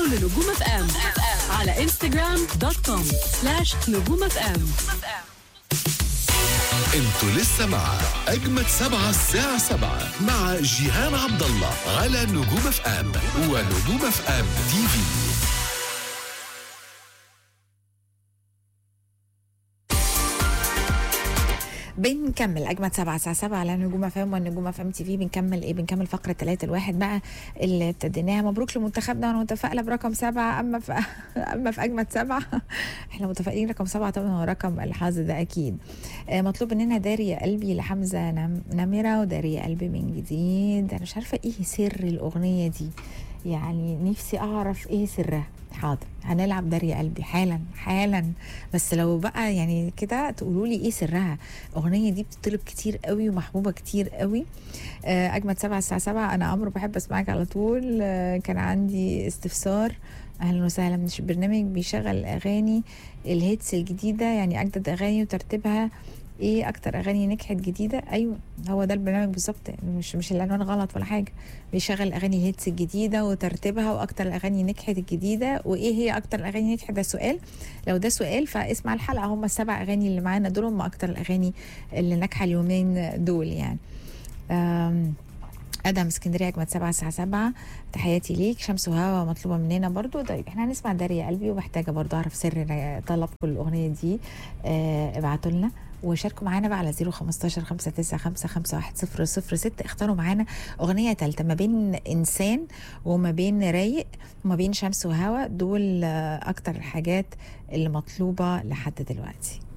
لنجوم اف ام على انستغرام دوت كوم سلاش نجوم اف ام انتوا لسه مع اجمد سبعة الساعة سبعة مع جيهان عبد الله على نجوم اف ام ونجوم اف ام تي في بنكمل اجمد سبعة الساعه 7 على نجوم اف ام والنجوم اف ام تي في بنكمل ايه بنكمل فقره 3 الواحد بقى اللي ابتديناها مبروك لمنتخبنا وانا متفائله برقم سبعه اما في اما في اجمد سبعه احنا متفائلين رقم سبعه طبعا هو رقم الحظ ده اكيد آه، مطلوب مننا داري يا قلبي لحمزه نم- نمره وداري يا قلبي من جديد انا مش عارفه ايه سر الاغنيه دي يعني نفسي اعرف ايه سرها حاضر هنلعب داري يا قلبي حالا حالا بس لو بقى يعني كده تقولوا لي ايه سرها الاغنيه دي بتطلب كتير قوي ومحبوبه كتير قوي آه، اجمد سبعة الساعه سبعة انا عمرو بحب اسمعك على طول آه، كان عندي استفسار اهلا وسهلا مش برنامج بيشغل الاغاني الهيتس الجديده يعني اجدد اغاني وترتيبها ايه اكتر اغاني نجحت جديده ايوه هو ده البرنامج بالظبط مش مش العنوان غلط ولا حاجه بيشغل الاغاني الهيتس الجديده وترتيبها واكتر الاغاني نجحت الجديده وايه هي اكتر الاغاني نجحت ده سؤال لو ده سؤال فاسمع الحلقه هم السبع اغاني اللي معانا دول هم اكتر الاغاني اللي ناجحه اليومين دول يعني أم ادم اسكندريه اجمد سبعة الساعه سبعة تحياتي ليك شمس وهوا مطلوبه مننا برضو طيب احنا هنسمع داري يا قلبي ومحتاجه برضو اعرف سر طلبكم الاغنيه دي آه ابعتوا لنا وشاركوا معانا بقى على 015 595 ستة اختاروا معانا اغنيه ثالثه ما بين انسان وما بين رايق وما بين شمس وهوا دول آه، اكتر الحاجات اللي مطلوبه لحد دلوقتي